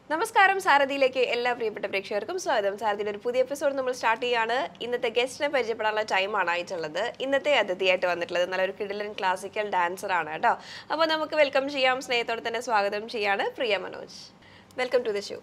നമസ്കാരം സാരഥിയിലേക്ക് എല്ലാ പ്രിയപ്പെട്ട പ്രേക്ഷകർക്കും സ്വാഗതം സാരഥിയുടെ ഒരു പുതിയ എപ്പിസോഡ് നമ്മൾ സ്റ്റാർട്ട് ചെയ്യാണ് ഇന്നത്തെ ഗസ്റ്റിനെ പരിചയപ്പെടാനുള്ള ടൈമാണ് ആയിട്ടുള്ളത് ഇന്നത്തെ അതിഥിയായിട്ട് വന്നിട്ടുള്ളത് നല്ലൊരു കിടിലൻ ക്ലാസിക്കൽ ഡാൻസർ ആണ് കേട്ടോ അപ്പോൾ നമുക്ക് വെൽക്കം ചെയ്യാം സ്നേഹത്തോടെ തന്നെ സ്വാഗതം ചെയ്യാണ് പ്രിയ Manoj welcome to the show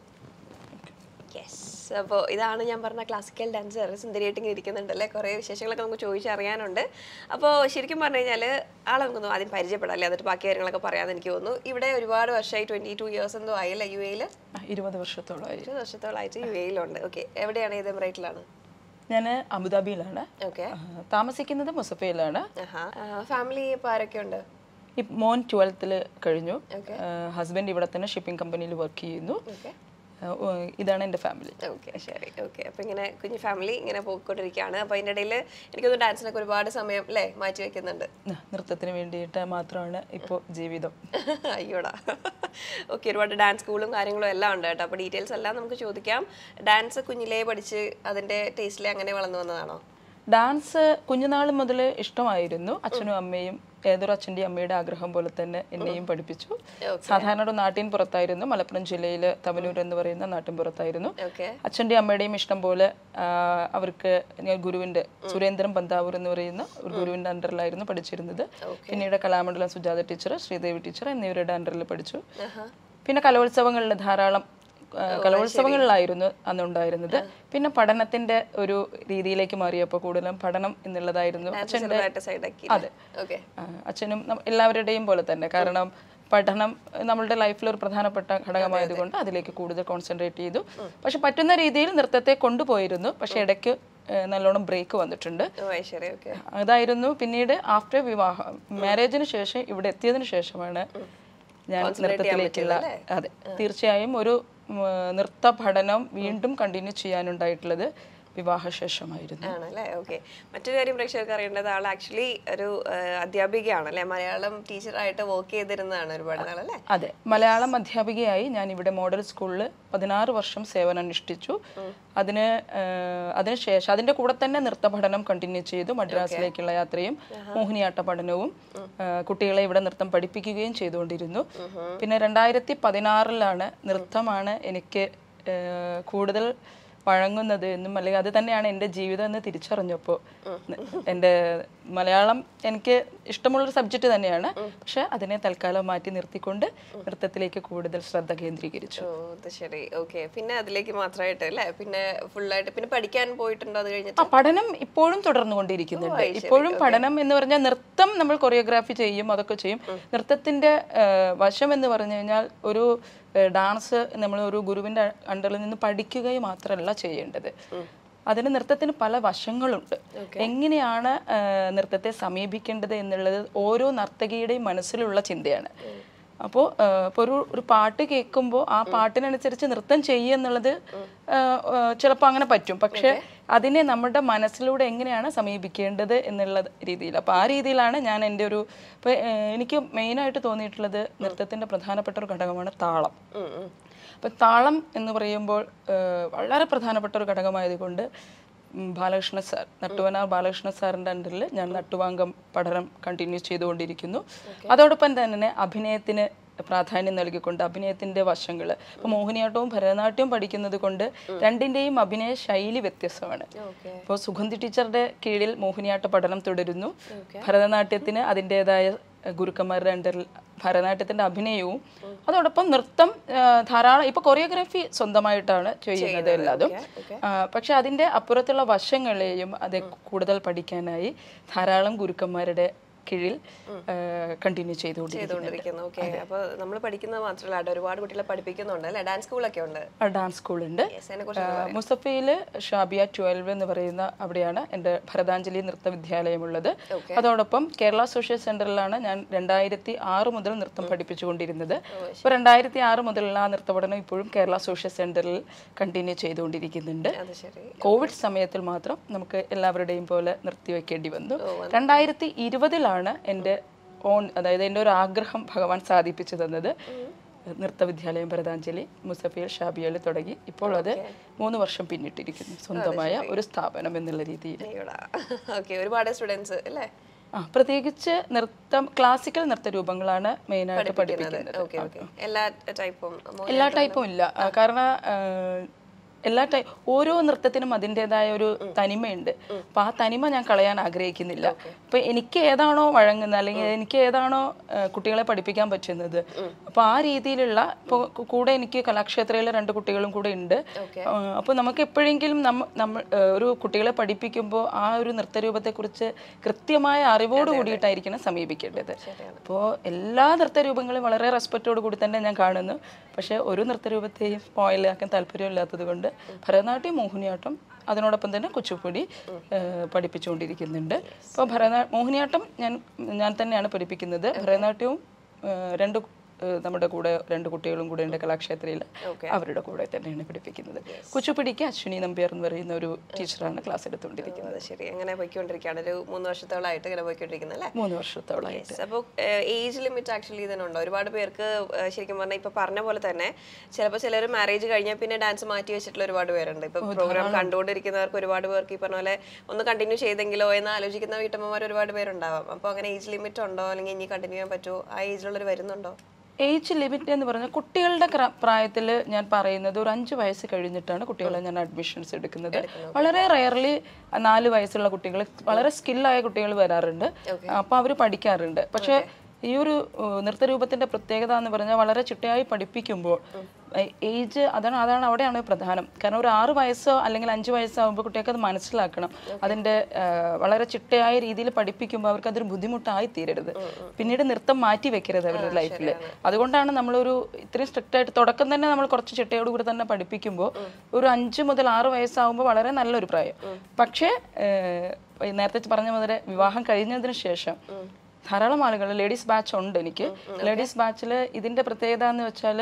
yes അപ്പോൾ ഇതാണ് ഞാൻ പറഞ്ഞ ക്ലാസിക്കൽ ഡാൻസർ സുന്ദരിയായിട്ട് ഇങ്ങനെ ഇരിക്കുന്നുണ്ടല്ലേ കുറേ വിശേഷങ്ങളൊക്കെ നമുക്ക് ചോദിച്ചറിയാനുണ്ട് അപ്പോൾ ശരിക്കും പറഞ്ഞു കഴിഞ്ഞാൽ ആളെ നമുക്കൊന്ന് ആദ്യം പരിചയപ്പെടാം അല്ലേ എന്നിട്ട് ബാക്കി കാര്യങ്ങളൊക്കെ പറയാമെന്ന് എനിക്ക് തോന്നുന്നു ഇവിടെ ഒരുപാട് വർഷമായി ട്വൻറ്റി ടു ഇയേഴ്സ് എന്തോ ആയില്ലേ യു എയിൽ ആ, ഇരുപത് വർഷത്തോളമായി ഇരുപത് വർഷത്തോളമായിട്ട് യു എയിലുണ്ട് ഓക്കെ എവിടെയാണ് ഏത് എമിറേറ്റിലാണ് ഞാൻ അബുദാബിയിലാണ് ഓക്കെ ആ, താമസിക്കുന്നത് മുസഫയിലാണ് ഫാമിലി ഇപ്പോൾ ആരൊക്കെ ഉണ്ട് ഈ മോൻ ട്വൽത്തിൽ കഴിഞ്ഞു Okay. ഹസ്ബൻഡ് ഇവിടെ തന്നെ ഷിപ്പിംഗ് കമ്പനിയിൽ വർക്ക് ചെയ്യുന്നു ഓക്കെ ആ, ഓ, ഇതാണ് എൻ്റെ ഫാമിലി ഓക്കെ ശരി ഓക്കെ അപ്പോൾ ഇങ്ങനെ കുഞ്ഞു ഫാമിലി ഇങ്ങനെ പോയിക്കൊണ്ടിരിക്കുകയാണ് അപ്പോൾ അതിൻ്റെ ഇടയിൽ എനിക്കൊന്ന് ഡാൻസിനൊക്കെ ഒരുപാട് സമയം അല്ലേ മാറ്റി വെക്കുന്നുണ്ട് നൃത്തത്തിന് വേണ്ടിയിട്ട് മാത്രമാണ് ഇപ്പോൾ ജീവിതം അയ്യോടാ ഓക്കെ ഒരുപാട് ഡാൻസ് സ്കൂളും കാര്യങ്ങളും എല്ലാം ഉണ്ട് കേട്ടോ അപ്പോൾ ഡീറ്റെയിൽസ് എല്ലാം നമുക്ക് ചോദിക്കാം ഡാൻസ് കുഞ്ഞിലേ പഠിച്ച് അതിൻ്റെ ടേസ്റ്റിലെ അങ്ങനെ വളർന്നു വന്നതാണോ ഡാൻസ് കുഞ്ഞുനാൾ മുതൽ ഇഷ്ടമായിരുന്നു അച്ഛനും അമ്മയും ഏതൊരു അച്ഛൻ്റെയും അമ്മയുടെ ആഗ്രഹം പോലെ തന്നെ എന്നെയും പഠിപ്പിച്ചു സാധാരണ ഒരു നാട്ടിൻ പുറത്തായിരുന്നു മലപ്പുറം ജില്ലയിൽ തവനൂർ എന്ന് പറയുന്ന നാട്ടിൻ പുറത്തായിരുന്നു ഓക്കെ അച്ഛൻ്റെ അമ്മയുടെയും ഇഷ്ടം പോലെ ആ, അവർക്ക് ഞാൻ ഗുരുവിൻ്റെ സുരേന്ദ്രൻ പന്താവൂർ എന്ന് പറയുന്ന ഒരു ഗുരുവിൻ്റെ അണ്ടറിലായിരുന്നു പഠിച്ചിരുന്നത് പിന്നീട് കലാമണ്ഡലം സുജാത ടീച്ചർ ശ്രീദേവി ടീച്ചർ എന്നിവരുടെ അണ്ടറിൽ പഠിച്ചു പിന്നെ കലോത്സവങ്ങളിൽ ധാരാളം ആ, കലോത്സവങ്ങളിലായിരുന്നു അന്നുണ്ടായിരുന്നത് പിന്നെ പഠനത്തിന്റെ ഒരു രീതിയിലേക്ക് മാറിയപ്പോൾ കൂടുതലും പഠനം എന്നുള്ളതായിരുന്നു അച്ഛൻ്റെ ചെറുതായിട്ട് സൈഡാക്കി അതെ. ഓക്കെ ആ, അച്ഛനും നം- എല്ലാവരുടെയും പോലെ തന്നെ കാരണം പഠനം നമ്മളുടെ ലൈഫിൽ ഒരു പ്രധാനപ്പെട്ട ഘടകമായതുകൊണ്ട് അതിലേക്ക് കൂടുതൽ കോൺസെൻട്രേറ്റ് ചെയ്തു പക്ഷെ പറ്റുന്ന രീതിയിൽ നൃത്തത്തെ കൊണ്ടുപോയിരുന്നു പക്ഷെ ഇടയ്ക്ക് ഏ, നല്ലോണം ബ്രേക്ക് വന്നിട്ടുണ്ട് ഓ അത് ശരി ഓക്കെ അതായിരുന്നു പിന്നീട് ആഫ്റ്റർ വിവാഹം മാരേജിന് ശേഷം ഇവിടെ എത്തിയതിനു ശേഷമാണ് ഞാൻ നൃത്തത്തിലേക്കുള്ള അതെ തീർച്ചയായും ഒരു ഉം, നൃത്ത പഠനം വീണ്ടും കണ്ടിന്യൂ ചെയ്യാനുണ്ടായിട്ടുള്ളത് വിവാഹശേഷമായിരുന്നു ആണല്ലേ ഓക്കെ മറ്റൊരു കാര്യം പ്രേക്ഷകർക്ക് അറിയേണ്ടത് ആൾ ആക്ച്വലി ഒരു ആ, അധ്യാപികയാണ് അല്ലേ മലയാളം ടീച്ചറായിട്ട് വർക്ക് ചെയ്തിരുന്നതാണ് ഒരുപാട് നാളല്ലേ അതെ മലയാളം അധ്യാപികയായി ഞാൻ ഇവിടെ മോഡൽ സ്കൂളിൽ പതിനാറ് വർഷം സേവനം അനുഷ്ഠിച്ചു അതിന് ആഹ്, അതിനുശേഷം അതിന്റെ കൂടെ തന്നെ നൃത്ത പഠനം കണ്ടിന്യൂ ചെയ്തു മദ്രാസിലേക്കുള്ള യാത്രയും മോഹിനിയാട്ട പഠനവും ആഹ്, കുട്ടികളെ ഇവിടെ നൃത്തം പഠിപ്പിക്കുകയും ചെയ്തുകൊണ്ടിരുന്നു പിന്നെ രണ്ടായിരത്തി പതിനാറിലാണ് നൃത്തമാണ് എനിക്ക് ആഹ്, കൂടുതൽ വഴങ്ങുന്നത് എന്നും അല്ലെങ്കിൽ അത് തന്നെയാണ് എൻ്റെ ജീവിതം എന്ന് തിരിച്ചറിഞ്ഞപ്പോൾ എൻ്റെ മലയാളം എനിക്ക് ഇഷ്ടമുള്ളൊരു സബ്ജക്റ്റ് തന്നെയാണ് പക്ഷെ അതിനെ തൽക്കാലം മാറ്റി നിർത്തിക്കൊണ്ട് നൃത്തത്തിലേക്ക് കൂടുതൽ ശ്രദ്ധ കേന്ദ്രീകരിച്ചു ഓ അത് ശരി ഓക്കെ പിന്നെ അതിലേക്ക് മാത്രമായിട്ട് അല്ലേ പിന്നെ ഫുള്ളായിട്ട് പിന്നെ പഠിക്കാൻ പോയിട്ടുണ്ടോ അത് കഴിഞ്ഞിട്ട് ആ പഠനം ഇപ്പോഴും തുടർന്നുകൊണ്ടിരിക്കുന്നുണ്ട് ഇപ്പോഴും പഠനം എന്ന് പറഞ്ഞാൽ നൃത്തം നമ്മൾ കൊറിയോഗ്രാഫി ചെയ്യും അതൊക്കെ ചെയ്യും നൃത്തത്തിന്റെ ആ, വശം എന്ന് പറഞ്ഞു കഴിഞ്ഞാൽ ഒരു ഡാൻസ് നമ്മൾ ഒരു ഗുരുവിന്റെ അണ്ടറിൽ നിന്ന് പഠിക്കുകയും മാത്രമല്ല ചെയ്യേണ്ടത് അതിന് നൃത്തത്തിന് പല വശങ്ങളുണ്ട് എങ്ങനെയാണ് ആ, നൃത്തത്തെ സമീപിക്കേണ്ടത് എന്നുള്ളത് ഓരോ നർത്തകിയുടെയും മനസ്സിലുള്ള ചിന്തയാണ് അപ്പോൾ ഇപ്പോൾ ഒരു ഒരു പാട്ട് കേൾക്കുമ്പോൾ ആ പാട്ടിനനുസരിച്ച് നൃത്തം ചെയ്യുക എന്നുള്ളത് ചിലപ്പോൾ അങ്ങനെ പറ്റും പക്ഷെ അതിനെ നമ്മുടെ മനസ്സിലൂടെ എങ്ങനെയാണ് സമീപിക്കേണ്ടത് എന്നുള്ള രീതിയിൽ അപ്പോൾ ആ രീതിയിലാണ് ഞാൻ എൻ്റെ ഒരു ഇപ്പോൾ എനിക്ക് മെയിനായിട്ട് തോന്നിയിട്ടുള്ളത് നൃത്തത്തിൻ്റെ പ്രധാനപ്പെട്ട ഒരു ഘടകമാണ് താളം ഉം, ഉം. അപ്പോൾ താളം എന്ന് പറയുമ്പോൾ ആ, വളരെ പ്രധാനപ്പെട്ട ഒരു ഘടകമായതുകൊണ്ട് ഉം, ബാലകൃഷ്ണ സാർ നട്ടുവനാർ ബാലകൃഷ്ണ സാറിൻ്റെ അണ്ടറിൽ ഞാൻ നട്ടുവാങ്കം പഠനം കണ്ടിന്യൂ ചെയ്തുകൊണ്ടിരിക്കുന്നു അതോടൊപ്പം തന്നെ അഭിനയത്തിന് പ്രാധാന്യം നൽകിക്കൊണ്ട് അഭിനയത്തിന്റെ വശങ്ങൾ ഇപ്പോൾ മോഹിനിയാട്ടവും ഭരതനാട്യവും പഠിക്കുന്നത് കൊണ്ട് രണ്ടിൻ്റെയും അഭിനയ ശൈലി വ്യത്യസ്തമാണ് ഓക്കെ ഇപ്പോൾ സുഗന്ധി ടീച്ചറുടെ കീഴിൽ മോഹിനിയാട്ട പഠനം തുടരുന്നു ഭരതനാട്യത്തിന് അതിൻ്റെതായ ഗുരുക്കന്മാരുടെ അണ്ടറിൽ ഭരതനാട്യത്തിന്റെ അഭിനയവും അതോടൊപ്പം നൃത്തം ആ, ധാരാളം ഇപ്പൊ കൊറിയോഗ്രാഫി സ്വന്തമായിട്ടാണ് ചെയ്യുന്നത് എല്ലാതും ആ, പക്ഷെ അതിന്റെ അപ്പുറത്തുള്ള വശങ്ങളെയും അത് കൂടുതൽ പഠിക്കാനായി ധാരാളം ഗുരുക്കന്മാരുടെ കീഴിൽ കണ്ടിന്യൂ ചെയ്തുകൊണ്ടിരിക്കുന്നു ചെയ്തുകൊണ്ടിരിക്കുന്നു ഓക്കെ അപ്പോൾ നമ്മൾ പഠിക്കുന്നത് മാത്രമല്ല അവിടെ ഒരുപാട് കുട്ടികളെ പഠിപ്പിക്കുന്നുണ്ട് അല്ലേ ഡാൻസ് സ്കൂളൊക്കെ ഉണ്ട് ഡാൻസ് സ്കൂളുണ്ട് യെസ് അതിനെ കുറിച്ച് മുസഫയിൽ ഷാബിയ ട്വൽവ് എന്ന് പറയുന്ന അവിടെയാണ് എൻ്റെ ഭരതാഞ്ജലി നൃത്ത വിദ്യാലയമുള്ളത് അതോടൊപ്പം കേരള സോഷ്യൽ സെന്ററിലാണ് ഞാൻ രണ്ടായിരത്തി ആറ് മുതൽ നൃത്തം പഠിപ്പിച്ചുകൊണ്ടിരുന്നത് ഇപ്പോൾ രണ്ടായിരത്തി ആറ് മുതലുള്ള ആ നൃത്ത പഠനം ഇപ്പോഴും കേരള സോഷ്യൽ സെന്ററിൽ കണ്ടിന്യൂ ചെയ്തുകൊണ്ടിരിക്കുന്നുണ്ട് അത് ശരി കോവിഡ് സമയത്തിൽ മാത്രം നമുക്ക് എല്ലാവരുടെയും പോലെ നിർത്തിവെക്കേണ്ടി വന്നു രണ്ടായിരത്തി ഇരുപതിലാണ് എൻ്റെ ഓൺ അതായത് എൻ്റെ ഒരു ആഗ്രഹം ഭഗവാൻ സാധിപ്പിച്ചു തന്നത് നൃത്തവിദ്യാലയം ഭരതാഞ്ജലി മുസഫിയൽ ഷാബിയയിൽ തുടങ്ങി ഇപ്പോൾ അത് മൂന്ന് വർഷം പിന്നിട്ടിരിക്കുന്നു സ്വന്തമായ ഒരു സ്ഥാപനം എന്നുള്ള രീതിയിൽ അയ്യോടാ ഓക്കെ ഒരുപാട് സ്റ്റുഡൻസ് അല്ലേ ആ പ്രത്യേകിച്ച് നൃത്തം ക്ലാസിക്കൽ നൃത്തരൂപങ്ങളാണ് മെയിനായിട്ട് പഠിപ്പിക്കുന്നത് ഓക്കെ ഓക്കെ എല്ലാ ടൈപ്പും എല്ലാ ടൈപ്പും ഇല്ല ആ, കാരണം ആ, എല്ലാ ടൈ ഓരോ നൃത്തത്തിനും അതിൻ്റെതായ ഒരു തനിമയുണ്ട് അപ്പൊ ആ തനിമ ഞാൻ കളയാൻ ആഗ്രഹിക്കുന്നില്ല അപ്പൊ എനിക്ക് ഏതാണോ വഴങ്ങുന്നത് അല്ലെങ്കിൽ എനിക്ക് ഏതാണോ ആ, കുട്ടികളെ പഠിപ്പിക്കാൻ പറ്റുന്നത് അപ്പൊ ആ രീതിയിലുള്ള ഇപ്പോൾ കൂടെ എനിക്ക് കലാക്ഷേത്രയിലെ രണ്ട് കുട്ടികളും കൂടെ ഉണ്ട് Okay. ആ, അപ്പൊ നമുക്ക് എപ്പോഴെങ്കിലും നമ്മ നമ്മൾ ആ, ഒരു കുട്ടികളെ പഠിപ്പിക്കുമ്പോൾ ആ ഒരു നൃത്തരൂപത്തെക്കുറിച്ച് കൃത്യമായ അറിവോട് കൂടിയിട്ടായിരിക്കണം സമീപിക്കേണ്ടത് അപ്പോൾ എല്ലാ നൃത്തരൂപങ്ങളും വളരെ റെസ്പെക്റ്റോട് കൂടി തന്നെ ഞാൻ കാണുന്നു പക്ഷേ ഒരു നൃത്തരൂപത്തെയും സ്പോയിലാക്കാൻ താല്പര്യമില്ലാത്തത് കൊണ്ട് ഭരതനാട്യം മോഹിനിയാട്ടം അതിനോടൊപ്പം തന്നെ കുച്ചിപ്പുടി ഏഹ്, പഠിപ്പിച്ചുകൊണ്ടിരിക്കുന്നുണ്ട് അപ്പോൾ ഭരതനാ മോഹിനിയാട്ടം ഞാൻ ഞാൻ തന്നെയാണ് പഠിപ്പിക്കുന്നത് ഭരതനാട്യവും ഏഹ്, രണ്ട് ഏഹ്, നമ്മുടെ കൂടെ രണ്ട് കുട്ടികളും കൂടെ ഉണ്ട് കലാക്ഷേത്രയിൽ അവരുടെ കൂടെ തന്നെയാണ് പഠിപ്പിക്കുന്നത് കുച്ചിപ്പുടിക്ക് അശ്വിനി നമ്പ്യാർ എന്ന് പറയുന്ന ഒരു ടീച്ചറാണ് ക്ലാസ് എടുത്തുകൊണ്ടിരിക്കുന്നത് അത് ശരി അങ്ങനെ പോയിക്കൊണ്ടിരിക്കുകയാണ് ഒരു മൂന്ന് വർഷത്തോളായിട്ട് ഇങ്ങനെ പോയിക്കൊണ്ടിരിക്കുന്നത് അല്ലേ മൂന്ന് വർഷത്തോളമായിട്ട് അപ്പോൾ ഏജ് ലിമിറ്റ് ആക്ച്വലി ഇതിനുണ്ടോ ഒരുപാട് പേർക്ക് ഏഹ്, ശരിക്കും പറഞ്ഞാൽ ഇപ്പൊ പറഞ്ഞ പോലെ തന്നെ ചിലപ്പോൾ ചിലർ മാരേജ് കഴിഞ്ഞാൽ പിന്നെ ഡാൻസ് മാറ്റി വെച്ചിട്ടുള്ള ഒരുപാട് പേരുണ്ട് ഇപ്പൊ പ്രോഗ്രാം കണ്ടുകൊണ്ടിരിക്കുന്നവർക്ക് ഒരുപാട് പേർക്ക് ഈ പറഞ്ഞ പോലെ ഒന്ന് കണ്ടിന്യൂ ചെയ്തെങ്കിലോ എന്ന് ആലോചിക്കുന്ന വീട്ടമ്മമാർ ഒരുപാട് പേരുണ്ടാവാം അപ്പോൾ അങ്ങനെ ഏജ് ലിമിറ്റ് ഉണ്ടോ അല്ലെങ്കിൽ ഇനി കണ്ടിന്യൂ ചെയ്യാൻ പറ്റുമോ ആ ഏജിലുള്ളവർ വരുന്നുണ്ടോ ഏജ് ലിമിറ്റ് എന്ന് പറഞ്ഞാൽ കുട്ടികളുടെ പ്രായത്തിൽ ഞാൻ പറയുന്നത് ഒരു അഞ്ച് വയസ്സ് കഴിഞ്ഞിട്ടാണ് കുട്ടികളെ ഞാൻ അഡ്മിഷൻസ് എടുക്കുന്നത് വളരെ റയർലി നാല് വയസ്സുള്ള കുട്ടികൾ വളരെ സ്കില്ലായ കുട്ടികൾ വരാറുണ്ട് അപ്പോൾ അവർ പഠിക്കാറുണ്ട് പക്ഷേ ഈ ഒരു ഏഹ്, നൃത്തരൂപത്തിന്റെ പ്രത്യേകത എന്ന് പറഞ്ഞാൽ വളരെ ചിട്ടയായി പഠിപ്പിക്കുമ്പോൾ ഏജ് അതാണ് അതാണ് അവിടെയാണ് പ്രധാനം കാരണം ഒരു ആറ് വയസ്സോ അല്ലെങ്കിൽ അഞ്ച് വയസ്സാകുമ്പോൾ കുട്ടികൾക്ക് അത് മനസ്സിലാക്കണം അതിന്റെ ഏഹ്, വളരെ ചിട്ടയായ രീതിയിൽ പഠിപ്പിക്കുമ്പോൾ അവർക്ക് അതൊരു ബുദ്ധിമുട്ടായി തീരരുത് പിന്നീട് നൃത്തം മാറ്റി വെക്കരുത് അവരുടെ ലൈഫിൽ അതുകൊണ്ടാണ് നമ്മളൊരു ഇത്രയും സ്ട്രിക്റ്റ് ആയിട്ട് തുടക്കം തന്നെ നമ്മൾ കുറച്ച് ചിട്ടയോട് കൂടി തന്നെ പഠിപ്പിക്കുമ്പോൾ ഒരു അഞ്ച് മുതൽ ആറ് വയസ്സാകുമ്പോൾ വളരെ നല്ലൊരു പ്രായം പക്ഷേ ഏഹ്, നേരത്തെ പറഞ്ഞ മുതൽ വിവാഹം കഴിഞ്ഞതിന് ശേഷം ധാരാളം ആളുകൾ ലേഡീസ് ബാച്ച് ഉണ്ട് എനിക്ക് ലേഡീസ് ബാച്ചിൽ ഇതിന്റെ പ്രത്യേകത എന്ന് വെച്ചാൽ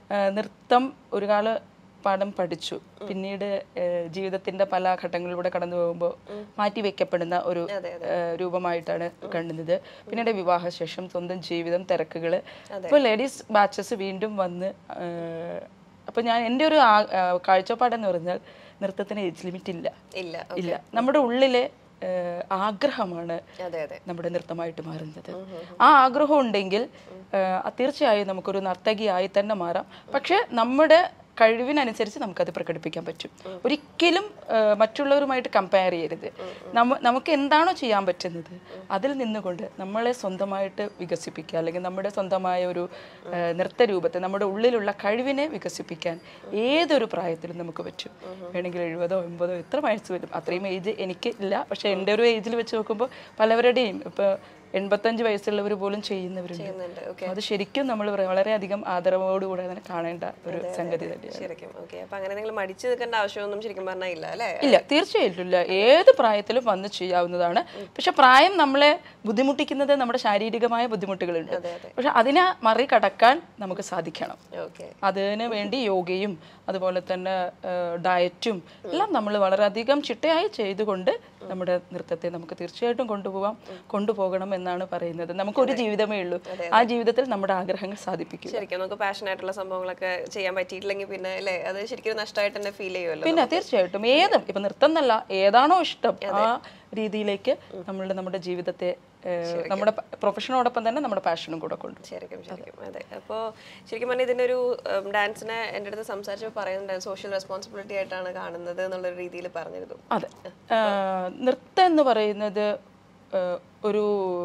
നൃത്തം ഒരു കാല പാഠം പഠിച്ചു പിന്നീട് ഏഹ്, ജീവിതത്തിന്റെ പല ഘട്ടങ്ങളിലൂടെ കടന്നു പോകുമ്പോൾ മാറ്റി വെക്കപ്പെടുന്ന ഒരു ഏഹ്, രൂപമായിട്ടാണ് കാണുന്നത് പിന്നീട് വിവാഹശേഷം സ്വന്തം ജീവിതം തിരക്കുകൾ ഇപ്പോൾ ലേഡീസ് ബാച്ചസ് വീണ്ടും വന്ന് ഏഹ്, അപ്പോൾ ഞാൻ എൻ്റെ ഒരു ആ- ആ, കാഴ്ചപ്പാടെന്ന് പറഞ്ഞാൽ നൃത്തത്തിന് ഏജ് ലിമിറ്റ് ഇല്ല ഇല്ല ഇല്ല നമ്മുടെ ഉള്ളിലെ ഏഹ്, ആഗ്രഹമാണ് അതെ അതെ നമ്മുടെ നൃത്തമായിട്ട് മാറുന്നത് ആ ആഗ്രഹം ഉണ്ടെങ്കിൽ ഏഹ്, അത് തീർച്ചയായും നമുക്കൊരു നർത്തകിയായി തന്നെ മാറാം പക്ഷെ നമ്മുടെ കഴിവിനനുസരിച്ച് നമുക്കത് പ്രകടിപ്പിക്കാൻ പറ്റും ഒരിക്കലും ഏഹ്, മറ്റുള്ളവരുമായിട്ട് കമ്പയർ ചെയ്യരുത് നമ്മ നമുക്ക് എന്താണോ ചെയ്യാൻ പറ്റുന്നത് അതിൽ നിന്നുകൊണ്ട് നമ്മളെ സ്വന്തമായിട്ട് വികസിപ്പിക്കുക അല്ലെങ്കിൽ നമ്മുടെ സ്വന്തമായ ഒരു ഏഹ്, നൃത്തരൂപത്തെ നമ്മുടെ ഉള്ളിലുള്ള കഴിവിനെ വികസിപ്പിക്കാൻ ഏതൊരു പ്രായത്തിലും നമുക്ക് പറ്റും വേണമെങ്കിൽ എഴുപതോ എൺപതോ എത്ര വയസ്സ് വരും അത്രയും ഏജ് എനിക്ക് ഇല്ല പക്ഷെ എൻ്റെ ഒരു ഏജിൽ വെച്ച് നോക്കുമ്പോൾ പലവരുടെയും ഇപ്പോൾ എൺപത്തഞ്ച് വയസ്സുള്ളവർ പോലും ചെയ്യുന്നവരുണ്ട് ചെയ്യുന്നുണ്ട് ഓക്കെ അത് ശരിക്കും നമ്മൾ വളരെയധികം ആദരവോടുകൂടെ തന്നെ കാണേണ്ട ഒരു സംഗതി തന്നെയാണ് ശരിക്കും ഓക്കെ അപ്പൊ അങ്ങനെ നിങ്ങൾ മടിച്ചു നിൽക്കേണ്ട ആവശ്യമൊന്നും ശരിക്കും പറഞ്ഞാൽ ഇല്ല അല്ലേ ഇല്ല തീർച്ചയായിട്ടും ഇല്ല ഏത് പ്രായത്തിലും വന്ന് ചെയ്യാവുന്നതാണ് പക്ഷെ പ്രായം നമ്മളെ ബുദ്ധിമുട്ടിക്കുന്നത് നമ്മുടെ ശാരീരികമായ ബുദ്ധിമുട്ടുകളുണ്ട് പക്ഷെ അതിനെ മറികടക്കാൻ നമുക്ക് സാധിക്കണം ഓക്കെ അതിന് വേണ്ടി യോഗയും അതുപോലെ തന്നെ ഡയറ്റും എല്ലാം നമ്മൾ വളരെയധികം ചിട്ടയായി ചെയ്തുകൊണ്ട് നമ്മുടെ നൃത്തത്തെ നമുക്ക് തീർച്ചയായിട്ടും കൊണ്ടുപോകാം കൊണ്ടുപോകണം എന്നാണ് പറയുന്നത് നമുക്ക് ഒരു ജീവിതമേ ഉള്ളൂ ആ ജീവിതത്തിൽ നമ്മുടെ ആഗ്രഹങ്ങൾ സാധിപ്പിക്കുക ശരിക്കും നമുക്ക് പാഷൻ ആയിട്ടുള്ള സംഭവങ്ങളൊക്കെ ചെയ്യാൻ പറ്റിയിട്ടില്ലെങ്കിൽ പിന്നെ അല്ലേ അത് ശരിക്കും ഒരു നഷ്ടമായിട്ട് തന്നെ ഫീൽ ചെയ്യുമല്ലോ പിന്നെ തീർച്ചയായിട്ടും ഏതും ഇപ്പൊ നൃത്തം എന്നല്ല ഏതാണോ ഇഷ്ടം ആ രീതിയിലേക്ക് നമ്മളുടെ നമ്മുടെ ജീവിതത്തെ ഏഹ്, നമ്മുടെ പ്രൊഫഷനോടൊപ്പം തന്നെ നമ്മുടെ പാഷനും കൂടെ കൊണ്ടു ശരിക്കും ശരിക്കും അതെ അപ്പോൾ ശരിക്കും പറഞ്ഞാൽ ഇതിൻ്റെ ഒരു ഡാൻസിനെ എൻ്റെ അടുത്ത് സംസാരിച്ചപ്പോൾ പറയുന്നുണ്ട് സോഷ്യൽ റെസ്പോൺസിബിലിറ്റി ആയിട്ടാണ് കാണുന്നത് എന്നുള്ള രീതിയിൽ പറഞ്ഞിരുന്നു അതെ ആഹ് നൃത്തം എന്ന് പറയുന്നത് ആഹ് ഒരു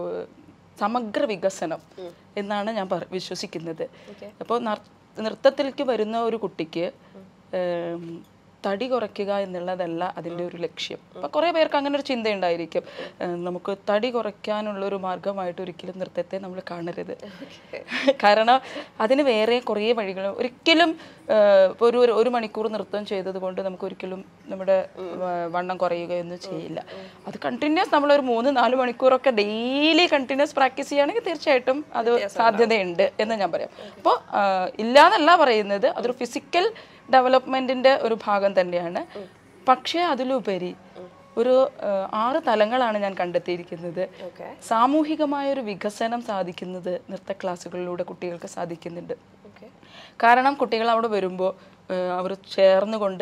സമഗ്ര വികസനം എന്നാണ് ഞാൻ പറ- വിശ്വസിക്കുന്നത് അപ്പോൾ നൃത്തത്തിലേക്ക് വരുന്ന ഒരു കുട്ടിക്ക് ആം, തടി കുറയ്ക്കുക എന്നുള്ളതല്ല അതിൻ്റെ ഒരു ലക്ഷ്യം അപ്പം കുറേ പേർക്ക് അങ്ങനെ ഒരു ചിന്തയുണ്ടായിരിക്കും ആഹ് നമുക്ക് തടി കുറയ്ക്കാനുള്ള ഒരു മാർഗമായിട്ട് ഒരിക്കലും നൃത്തത്തെ നമ്മൾ കാണരുത് കാരണം അതിന് വേറെ കുറേ വഴികൾ ഒരിക്കലും ആഹ് ഇപ്പൊ ഒരു ഒരു- ഒരു മണിക്കൂർ നൃത്തം ചെയ്തത് കൊണ്ട് നമുക്ക് ഒരിക്കലും നമ്മുടെ വ- വണ്ണം കുറയുകയൊന്നും ചെയ്യില്ല അത് കണ്ടിന്യൂസ് നമ്മളൊരു മൂന്ന് നാല് മണിക്കൂറൊക്കെ ഡെയിലി കണ്ടിന്യൂസ് പ്രാക്ടീസ് ചെയ്യുകയാണെങ്കിൽ തീർച്ചയായിട്ടും അത് സാധ്യതയുണ്ട് എന്ന് ഞാൻ പറയാം അപ്പോൾ ഇല്ലാന്നല്ല പറയുന്നത് അതൊരു ഫിസിക്കൽ ഡെവലപ്മെന്റിന്റെ ഒരു ഭാഗം തന്നെയാണ് പക്ഷേ അതിലുപരി ഒരു ആ, ആറ് തലങ്ങളാണ് ഞാൻ കണ്ടെത്തിയിരിക്കുന്നത് ഓക്കെ സാമൂഹികമായ ഒരു വികസനം സാധിക്കുന്നത് നൃത്ത ക്ലാസ്സുകളിലൂടെ കുട്ടികൾക്ക് സാധിക്കുന്നുണ്ട് ഓക്കെ കാരണം കുട്ടികൾ അവിടെ വരുമ്പോൾ അവർ ചേർന്നുകൊണ്ട്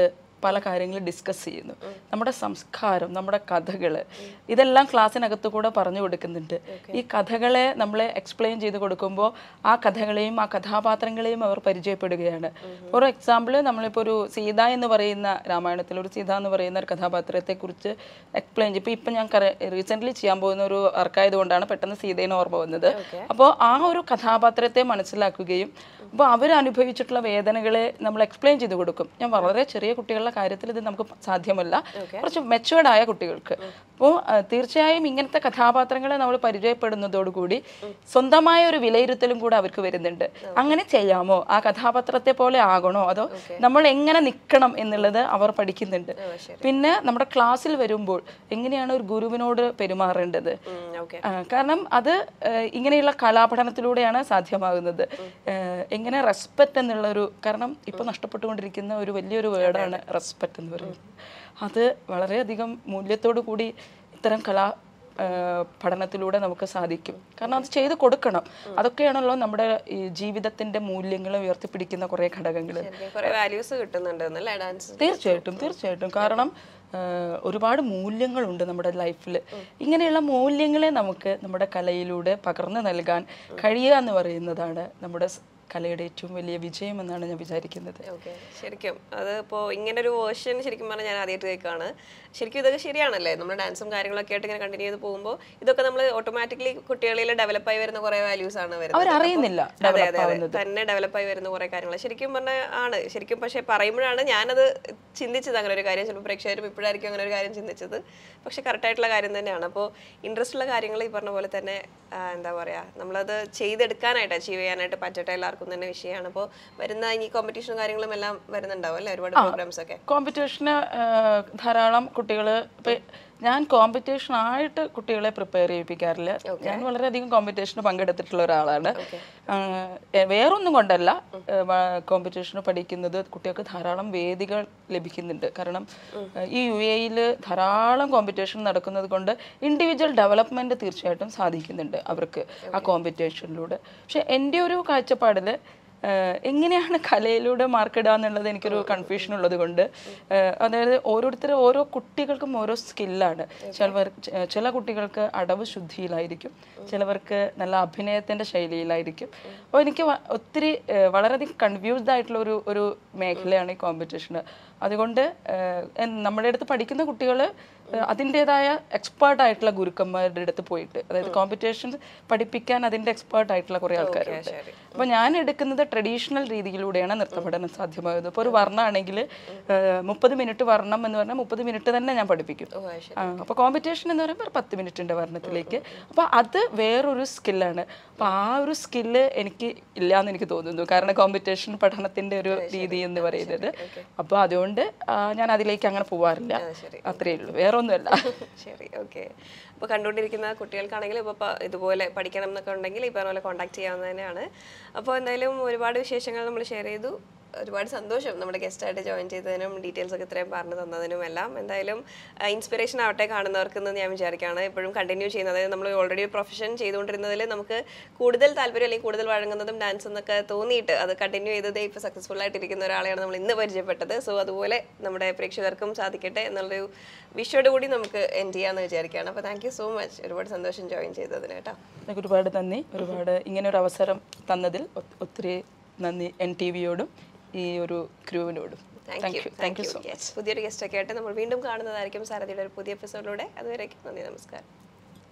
പല കാര്യങ്ങളും ഡിസ്കസ് ചെയ്യുന്നു നമ്മുടെ സംസ്കാരം നമ്മുടെ കഥകൾ ഇതെല്ലാം ക്ലാസ്സിനകത്ത് കൂടെ പറഞ്ഞു കൊടുക്കുന്നുണ്ട് ഈ കഥകളെ നമ്മൾ എക്സ്പ്ലെയിൻ ചെയ്ത് കൊടുക്കുമ്പോൾ ആ കഥകളെയും ആ കഥാപാത്രങ്ങളെയും അവർ പരിചയപ്പെടുകയാണ് ഫോർ എക്സാമ്പിൾ നമ്മളിപ്പോൾ ഒരു സീത എന്ന് പറയുന്ന രാമായണത്തിൽ ഒരു സീത എന്ന് പറയുന്ന ഒരു കഥാപാത്രത്തെ കുറിച്ച് എക്സ്പ്ലെയിൻ ചെയ്യും ഇപ്പോൾ ഇപ്പം ഞാൻ റീസെൻ്റ്ലി ചെയ്യാൻ പോകുന്ന ഒരു വർക്കായതുകൊണ്ടാണ് പെട്ടെന്ന് സീതേനെ ഓർമ്മ വന്നത് അപ്പോൾ ആ ഒരു കഥാപാത്രത്തെ മനസ്സിലാക്കുകയും അപ്പോൾ അവർ അനുഭവിച്ചിട്ടുള്ള വേദനകളെ നമ്മൾ എക്സ്പ്ലെയിൻ ചെയ്ത് കൊടുക്കും ഞാൻ വളരെ ചെറിയ കുട്ടികളുടെ കാര്യത്തിൽ ഇത് നമുക്ക് സാധ്യമല്ല കുറച്ച് മെച്ചുവേർഡ് ആയ കുട്ടികൾക്ക് അപ്പോൾ തീർച്ചയായും ഇങ്ങനത്തെ കഥാപാത്രങ്ങളെ നമ്മൾ പരിചയപ്പെടുന്നതോടുകൂടി സ്വന്തമായ ഒരു വിലയിരുത്തലും കൂടെ അവർക്ക് വരുന്നുണ്ട് അങ്ങനെ ചെയ്യാമോ ആ കഥാപാത്രത്തെ പോലെ ആകണോ അതോ നമ്മൾ എങ്ങനെ നിൽക്കണം എന്നുള്ളത് അവർ പഠിക്കുന്നുണ്ട് പിന്നെ നമ്മുടെ ക്ലാസ്സിൽ വരുമ്പോൾ എങ്ങനെയാണ് ഒരു ഗുരുവിനോട് പെരുമാറേണ്ടത് ഓക്കെ ആ, കാരണം അത് ഏഹ്, ഇങ്ങനെയുള്ള കലാപഠനത്തിലൂടെയാണ് സാധ്യമാകുന്നത് ഏഹ്, എങ്ങനെ റെസ്പെക്റ്റ് എന്നുള്ളൊരു കാരണം ഇപ്പോൾ നഷ്ടപ്പെട്ടുകൊണ്ടിരിക്കുന്ന ഒരു വലിയൊരു വേർഡാണ് റെസ്പെക്റ്റ് എന്ന് പറയുന്നത് അത് വളരെയധികം മൂല്യത്തോടു കൂടി ഇത്തരം കലാ ഏഹ്, പഠനത്തിലൂടെ നമുക്ക് സാധിക്കും കാരണം അത് ചെയ്ത് കൊടുക്കണം അതൊക്കെയാണല്ലോ നമ്മുടെ ഈ ജീവിതത്തിന്റെ മൂല്യങ്ങളെ ഉയർത്തിപ്പിടിക്കുന്ന കുറേ ഘടകങ്ങൾ കുറെ വാല്യൂസ് കിട്ടുന്നുണ്ട് എന്നല്ലേ ഡാൻസ് തീർച്ചയായിട്ടും തീർച്ചയായിട്ടും കാരണം ആഹ്, ഒരുപാട് മൂല്യങ്ങളുണ്ട് നമ്മുടെ ലൈഫിൽ ഇങ്ങനെയുള്ള മൂല്യങ്ങളെ നമുക്ക് നമ്മുടെ കലയിലൂടെ പകർന്നു നൽകാൻ കഴിയുക എന്ന് പറയുന്നതാണ് നമ്മുടെ സ് കലയുടെ ഏറ്റവും വലിയ വിജയം എന്നാണ് ഞാൻ വിചാരിക്കുന്നത് ഓക്കെ ശരിക്കും അത് ഇപ്പോൾ ഇങ്ങനെ ഒരു വേർഷൻ ശരിക്കും പറഞ്ഞാൽ ഞാൻ ആദ്യമായിട്ട് കേൾക്കുകയാണ് ശരിക്കും ഇതൊക്കെ ശരിയാണല്ലേ നമ്മുടെ ഡാൻസും കാര്യങ്ങളൊക്കെ ആയിട്ട് ഇങ്ങനെ കണ്ടിന്യൂ ചെയ്ത് പോകുമ്പോൾ ഇതൊക്കെ നമ്മൾ ഓട്ടോമാറ്റിക്കലി കുട്ടികളിൽ ഡെവലപ്പ് ആയി വരുന്ന കുറേ വാല്യൂസ് ആണ് വരുന്നത് അവരറിയുന്നില്ല അതെ develop അതെ അതെ ആവുന്നത്. തന്നെ ഡെവലപ്പ് ആയി വരുന്ന കുറേ കാര്യങ്ങൾ ശരിക്കും പറഞ്ഞാൽ ആണ് ശരിക്കും പക്ഷേ പറയുമ്പോഴാണ് ഞാനത് ചിന്തിച്ചത് അങ്ങനെ ഒരു കാര്യം ചിലപ്പോൾ പ്രേക്ഷകരും ഇപ്പോഴായിരിക്കും അങ്ങനെ ഒരു കാര്യം ചിന്തിച്ചത് പക്ഷെ കറക്റ്റ് ആയിട്ടുള്ള കാര്യം തന്നെയാണ് അപ്പോൾ ഇൻട്രസ്റ്റ് ഉള്ള കാര്യങ്ങൾ ഈ പറഞ്ഞ പോലെ തന്നെ ആ, എന്താ പറയുക നമ്മളത് ചെയ്തെടുക്കാനായിട്ട് അച്ചീവ് ചെയ്യാനായിട്ട് പറ്റട്ടെ എല്ലാവർക്കും തന്നെ വിഷയമാണ് അപ്പോൾ വരുന്ന ഇനി കോമ്പറ്റീഷനും കാര്യങ്ങളും എല്ലാം വരുന്നുണ്ടാവും അല്ലേ ഒരുപാട് പ്രോഗ്രാംസ് ഒക്കെ കോമ്പറ്റീഷന് ധാരാളം കുട്ടികൾ ഞാൻ കോമ്പറ്റീഷൻ ആയിട്ട് കുട്ടികളെ പ്രിപ്പയർ ചെയ്യിപ്പിക്കാറില്ല ഞാൻ വളരെയധികം കോമ്പറ്റീഷന് പങ്കെടുത്തിട്ടുള്ള ഒരാളാണ് ആഹ് എ- വേറൊന്നും കൊണ്ടല്ല കോമ്പറ്റീഷന് പഠിക്കുന്നത് കുട്ടികൾക്ക് ധാരാളം വേദികൾ ലഭിക്കുന്നുണ്ട് കാരണം ആഹ് ഈ യു എയിൽ ധാരാളം കോമ്പറ്റീഷൻ നടക്കുന്നത് കൊണ്ട് ഇൻഡിവിജ്വൽ ഡെവലപ്മെന്റ് തീർച്ചയായിട്ടും സാധിക്കുന്നുണ്ട് അവർക്ക് ആ കോമ്പറ്റീഷനിലൂടെ പക്ഷെ എൻ്റെ ഒരു കാഴ്ചപ്പാടിൽ ഏഹ് എങ്ങനെയാണ് കലയിലൂടെ മാർക്ക് ഇടുക എന്നുള്ളത് എനിക്കൊരു കൺഫ്യൂഷൻ ഉള്ളത് കൊണ്ട് ഏഹ് അതായത് ഓരോരുത്തർ ഓരോ കുട്ടികൾക്കും ഓരോ സ്കില്ലാണ് ചിലവർ ച- ചില കുട്ടികൾക്ക് അടവ് ശുദ്ധിയിലായിരിക്കും ചിലവർക്ക് നല്ല അഭിനയത്തിൻ്റെ ശൈലിയിലായിരിക്കും അപ്പോൾ എനിക്ക് വ- ഒത്തിരി ഏഹ് വളരെയധികം കൺഫ്യൂസ്ഡ് ആയിട്ടുള്ള ഒരു ഒരു മേഖലയാണ് ഈ കോമ്പറ്റീഷന് അതുകൊണ്ട് ഏഹ് എൻ- നമ്മുടെ അടുത്ത് പഠിക്കുന്ന കുട്ടികൾ അതിൻ്റെതായ എക്സ്പേർട്ട് ആയിട്ടുള്ള ഗുരുക്കന്മാരുടെ അടുത്ത് പോയിട്ട് അതായത് കോമ്പറ്റീഷൻ പഠിപ്പിക്കാൻ അതിൻ്റെ എക്സ്പേർട്ട് ആയിട്ടുള്ള കുറേ ആൾക്കാരുണ്ട് അപ്പോൾ ഞാൻ എടുക്കുന്നത് ട്രഡീഷണൽ രീതിയിലൂടെയാണ് നൃത്തപഠനം സാധ്യമാകുന്നത് ഇപ്പോൾ ഒരു വർണ്ണമാണെങ്കിൽ മുപ്പത് മിനിറ്റ് വർണ്ണം എന്ന് പറഞ്ഞാൽ മുപ്പത് മിനിറ്റ് തന്നെ ഞാൻ പഠിപ്പിക്കും ഓ അത് ശരി. അപ്പോൾ കോമ്പറ്റീഷൻ എന്ന് പറയുമ്പോൾ ഒരു പത്ത് മിനിറ്റിൻ്റെ വർണ്ണത്തിലേക്ക് അപ്പോൾ അത് വേറൊരു സ്കില്ലാണ് അപ്പോൾ ആ ഒരു സ്കില്ല് എനിക്ക് ഇല്ലാന്ന് എനിക്ക് തോന്നുന്നു കാരണം കോമ്പറ്റീഷൻ പഠനത്തിൻ്റെ ഒരു രീതി എന്ന് പറയുന്നത് അപ്പോൾ അതുകൊണ്ട് ആ, ഞാൻ അതിലേക്ക് അങ്ങനെ പോവാറില്ല അത്രയേ ഉള്ളൂ വേറെ ഒന്നുമല്ല ശരി ഓക്കെ അപ്പോൾ കണ്ടുകൊണ്ടിരിക്കുന്ന കുട്ടികൾക്കാണെങ്കിൽ ഇപ്പോൾ ഇതുപോലെ പഠിക്കണം എന്നൊക്കെ ഉണ്ടെങ്കിൽ ഈ പറഞ്ഞ പോലെ കോൺടാക്ട് ചെയ്യാവുന്നത് തന്നെയാണ് അപ്പോൾ എന്തായാലും ഒരുപാട് വിശേഷങ്ങൾ നമ്മൾ ഷെയർ ചെയ്തു ഒരുപാട് സന്തോഷം നമ്മുടെ ഗസ്റ്റായിട്ട് ജോയിൻ ചെയ്തതിനും ഡീറ്റെയിൽസ് ഒക്കെ ഇത്രയും പറഞ്ഞു തന്നതിനും എല്ലാം എന്തായാലും ഇൻസ്പിറേഷൻ ആവട്ടെ കാണുന്നവർക്ക് എന്ന് ഞാൻ വിചാരിക്കുകയാണ് എപ്പോഴും കണ്ടിന്യൂ ചെയ്യുന്നത് അതായത് നമ്മൾ ഓൾറെഡി പ്രൊഫഷൻ ചെയ്തുകൊണ്ടിരുന്നതിൽ നമുക്ക് കൂടുതൽ താല്പര്യം അല്ലെങ്കിൽ കൂടുതൽ വഴങ്ങുന്നതും ഡാൻസ് എന്നൊക്കെ തോന്നിയിട്ട് അത് കണ്ടിന്യൂ ചെയ്തത് ഇപ്പോൾ സക്സസ്ഫുൾ ആയിട്ടിരിക്കുന്ന ഒരാളെയാണ് നമ്മൾ ഇന്ന് പരിചയപ്പെട്ടത് സോ അതുപോലെ നമ്മുടെ പ്രേക്ഷകർക്കും സാധിക്കട്ടെ എന്നുള്ളൊരു വിഷയോട് കൂടി നമുക്ക് എൻഡ് ചെയ്യാമെന്ന് വിചാരിക്കുകയാണ് അപ്പോൾ താങ്ക് യു സോ മച്ച് ഒരുപാട് സന്തോഷം ജോയിൻ ചെയ്തതിന് കേട്ടോ എനിക്ക് ഒരുപാട് നന്ദി ഒരുപാട് ഇങ്ങനെ ഒരു അവസരം തന്നതിൽ ഒ- ഒത്തിരി നന്ദി എൻ ടി വിയോടും ഈ ഒരു ക്രൂവിനോടും thank you thank you yes പുതിയൊരു ഗസ്റ്റ് ഒക്കെ ആയിട്ട് നമ്മൾ വീണ്ടും കാണുന്നതായിരിക്കും സാരഥിയുടെ ഒരു പുതിയ എപ്പിസോഡിലൂടെ അതുവരേക്കും നന്ദി നമസ്കാരം